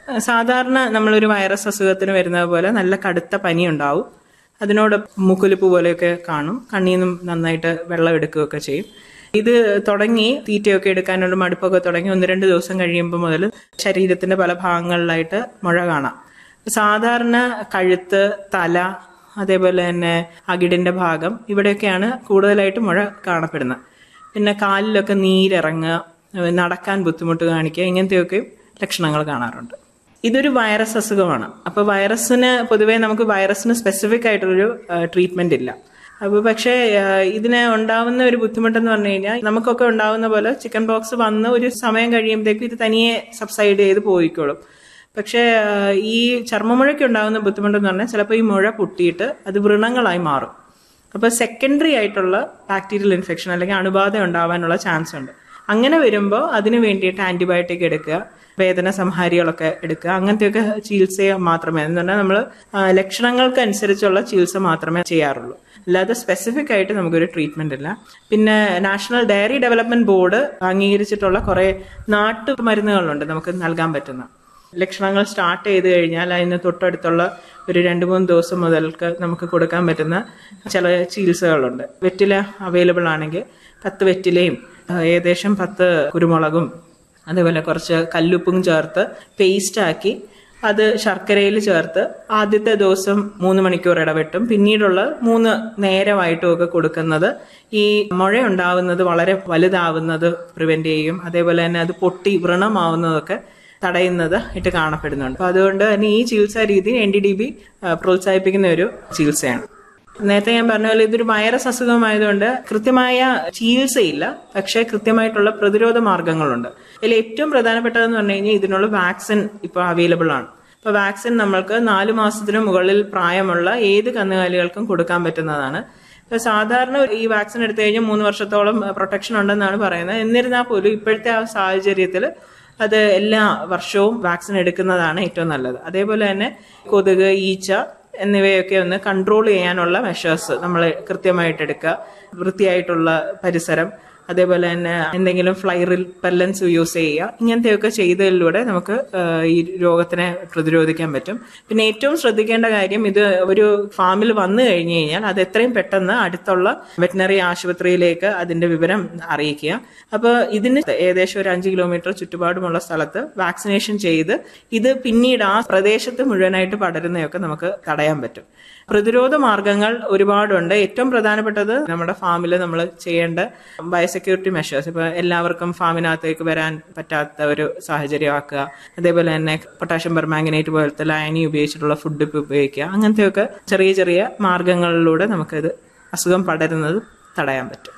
സാധാരണ നമ്മളൊരു വൈറസ് അസുഖത്തിന് വരുന്നത് പോലെ നല്ല കടുത്ത പനി ഉണ്ടാവും അതിനോട് മുക്കുലിപ്പ് പോലെയൊക്കെ കാണും കണ്ണിൽ നിന്നും നന്നായിട്ട് വെള്ളം എടുക്കുകയൊക്കെ ചെയ്യും ഇത് തുടങ്ങി തീറ്റയൊക്കെ എടുക്കാനുള്ള മടുപ്പൊക്കെ തുടങ്ങി ഒന്ന് രണ്ട് ദിവസം കഴിയുമ്പോൾ മുതൽ ശരീരത്തിന്റെ പല ഭാഗങ്ങളിലായിട്ട് മുഴ കാണാം സാധാരണ കഴുത്ത് തല അതേപോലെ തന്നെ അകിടിന്റെ ഭാഗം ഇവിടെയൊക്കെയാണ് കൂടുതലായിട്ട് മുഴ കാണപ്പെടുന്നത് പിന്നെ കാലിലൊക്കെ നീരിറങ്ങുക നടക്കാൻ ബുദ്ധിമുട്ട് കാണിക്കുക ഇങ്ങനത്തെയൊക്കെ ലക്ഷണങ്ങൾ കാണാറുണ്ട് ഇതൊരു വൈറസ് അസുഖമാണ് അപ്പോൾ വൈറസിന് പൊതുവേ നമുക്ക് വൈറസിന് സ്പെസിഫിക് ആയിട്ടൊരു ട്രീറ്റ്മെന്റ് ഇല്ല അപ്പോൾ പക്ഷേ ആ, ഇതിന് ഉണ്ടാവുന്ന ഒരു ബുദ്ധിമുട്ടെന്ന് പറഞ്ഞു കഴിഞ്ഞാൽ നമുക്കൊക്കെ ഉണ്ടാവുന്ന പോലെ ചിക്കൻ ബോക്സ് വന്ന് ഒരു സമയം കഴിയുമ്പോഴത്തേക്കും ഇത് തനിയെ സബ്സൈഡ് ചെയ്ത് പോയിക്കോളും പക്ഷേ ആ, ഈ ചർമ്മമുഴയ്ക്ക് ഉണ്ടാകുന്ന ബുദ്ധിമുട്ടെന്ന് പറഞ്ഞാൽ ചിലപ്പോൾ ഈ മുഴ പൊട്ടിയിട്ട് അത് വ്രണങ്ങളായി മാറും അപ്പോൾ സെക്കൻഡറി ആയിട്ടുള്ള ബാക്ടീരിയൽ ഇൻഫെക്ഷൻ അല്ലെങ്കിൽ അണുബാധ ഉണ്ടാവാനുള്ള ചാൻസ് ഉണ്ട് അങ്ങനെ വരുമ്പോൾ അതിന് വേണ്ടിയിട്ട് ആന്റിബയോട്ടിക് എടുക്കുക വേദന സംഹാരികളൊക്കെ എടുക്കുക അങ്ങനത്തെയൊക്കെ ചികിത്സ മാത്രമേ എന്ന് പറഞ്ഞാൽ നമ്മൾ ലക്ഷണങ്ങൾക്ക് അനുസരിച്ചുള്ള ചികിത്സ മാത്രമേ ചെയ്യാറുള്ളൂ അല്ലാതെ സ്പെസിഫിക് ആയിട്ട് നമുക്കൊരു ട്രീറ്റ്മെന്റ് ഇല്ല പിന്നെ നാഷണൽ ഡയറി ഡെവലപ്മെന്റ് ബോർഡ് അംഗീകരിച്ചിട്ടുള്ള കുറെ നാട്ടു മരുന്നുകളുണ്ട് നമുക്ക് നൽകാൻ പറ്റുന്ന ലക്ഷണങ്ങൾ സ്റ്റാർട്ട് ചെയ്ത് കഴിഞ്ഞാൽ അതിന് തൊട്ടടുത്തുള്ള ഒരു രണ്ട് മൂന്ന് ദിവസം മുതൽക്ക് നമുക്ക് കൊടുക്കാൻ പറ്റുന്ന ചില ചികിത്സകളുണ്ട് വെറ്റില അവൈലബിൾ ആണെങ്കിൽ പത്ത് വെറ്റിലയും ആ, ഏകദേശം പത്ത് കുരുമുളകും അതേപോലെ കുറച്ച് കല്ലുപ്പും ചേർത്ത് പേസ്റ്റ് ആക്കി അത് ശർക്കരയിൽ ചേർത്ത് ആദ്യത്തെ ദിവസം മൂന്ന് മണിക്കൂർ ഇടവിട്ടും പിന്നീടുള്ള മൂന്ന് നേരമായിട്ടും ഒക്കെ കൊടുക്കുന്നത് ഈ മുഴ ഉണ്ടാവുന്നത് വളരെ വലുതാവുന്നത് പ്രിവെന്റ് ചെയ്യും അതേപോലെ തന്നെ അത് പൊട്ടി വ്രണമാവുന്നതൊക്കെ തടയുന്നത് ആയിട്ട് കാണപ്പെടുന്നുണ്ട് അപ്പൊ അതുകൊണ്ട് തന്നെ ഈ ചികിത്സാ രീതി എൻ ഡി ഡി ബി പ്രോത്സാഹിപ്പിക്കുന്ന ഒരു ചികിത്സയാണ് നേരത്തെ ഞാൻ പറഞ്ഞ പോലെ ഇതൊരു വൈറസ് അസുഖമായതുകൊണ്ട് കൃത്യമായ ചികിത്സയില്ല പക്ഷേ കൃത്യമായിട്ടുള്ള പ്രതിരോധ മാർഗങ്ങളുണ്ട് ഇതിൽ ഏറ്റവും പ്രധാനപ്പെട്ടതെന്ന് പറഞ്ഞു കഴിഞ്ഞാൽ ഇതിനുള്ള വാക്സിൻ ഇപ്പോൾ അവൈലബിൾ ആണ് ഇപ്പൊ വാക്സിൻ നമ്മൾക്ക് നാലു മാസത്തിനു മുകളിൽ പ്രായമുള്ള ഏത് കന്നുകാലികൾക്കും കൊടുക്കാൻ പറ്റുന്നതാണ് ഇപ്പൊ സാധാരണ ഈ വാക്സിൻ എടുത്തു കഴിഞ്ഞാൽ മൂന്ന് വർഷത്തോളം പ്രൊട്ടക്ഷൻ ഉണ്ടെന്നാണ് പറയുന്നത് എന്നിരുന്നാൽ പോലും ഇപ്പോഴത്തെ ആ സാഹചര്യത്തിൽ അത് എല്ലാ വർഷവും വാക്സിൻ എടുക്കുന്നതാണ് ഏറ്റവും നല്ലത് അതേപോലെ തന്നെ കൊതുക് ഈച്ച എന്നിവയൊക്കെ ഒന്ന് കൺട്രോൾ ചെയ്യാനുള്ള മെഷേഴ്സ് നമ്മൾ കൃത്യമായിട്ട് എടുക്കുക വൃത്തിയായിട്ടുള്ള പരിസരം അതേപോലെ തന്നെ എന്തെങ്കിലും ഫ്ലൈ റിപ്പല്ലൻസ് യൂസ് ചെയ്യുക ഇങ്ങനത്തെയൊക്കെ ചെയ്തതിലൂടെ നമുക്ക് ആ, ഈ രോഗത്തിനെ പ്രതിരോധിക്കാൻ പറ്റും പിന്നെ ഏറ്റവും ശ്രദ്ധിക്കേണ്ട കാര്യം ഇത് ഒരു ഫാമിൽ വന്നു കഴിഞ്ഞു കഴിഞ്ഞാൽ അത് എത്രയും പെട്ടെന്ന് അടുത്തുള്ള വെറ്റിനറി ആശുപത്രിയിലേക്ക് അതിന്റെ വിവരം അറിയിക്കുക അപ്പോൾ ഇതിന് ഏകദേശം ഒരു അഞ്ച് കിലോമീറ്റർ ചുറ്റുപാടുമുള്ള സ്ഥലത്ത് വാക്സിനേഷൻ ചെയ്ത് ഇത് പിന്നീട് ആ പ്രദേശത്ത് മുഴുവനായിട്ട് പടരുന്നതൊക്കെ നമുക്ക് തടയാൻ പറ്റും പ്രതിരോധ മാർഗങ്ങൾ ഒരുപാടുണ്ട് ഏറ്റവും പ്രധാനപ്പെട്ടത് നമ്മുടെ ഫാമിൽ നമ്മൾ ചെയ്യേണ്ട ബയോസെക്യൂരിറ്റി മെഷേഴ്സ് ഇപ്പൊ എല്ലാവർക്കും ഫാമിനകത്തേക്ക് വരാൻ പറ്റാത്ത ഒരു സാഹചര്യമാക്കുക അതേപോലെ തന്നെ പൊട്ടാഷ്യം പെർമാംഗനേറ്റ് പോലത്തെ ലയനി ഉപയോഗിച്ചിട്ടുള്ള ഫുഡ് ഇപ്പൊ ഉപയോഗിക്കുക അങ്ങനത്തെയൊക്കെ ചെറിയ ചെറിയ മാർഗങ്ങളിലൂടെ നമുക്കിത് അസുഖം പടരുന്നത് തടയാൻ പറ്റും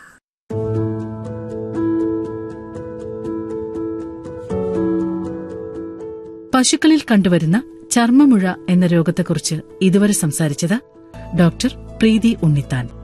പശുക്കളിൽ കണ്ടുവരുന്ന ചർമ്മമുഴ എന്ന രോഗത്തെക്കുറിച്ച് ഇതുവരെ സംസാരിച്ചത് ഡോക്ടർ പ്രീതി ഉണ്ണിത്താൻ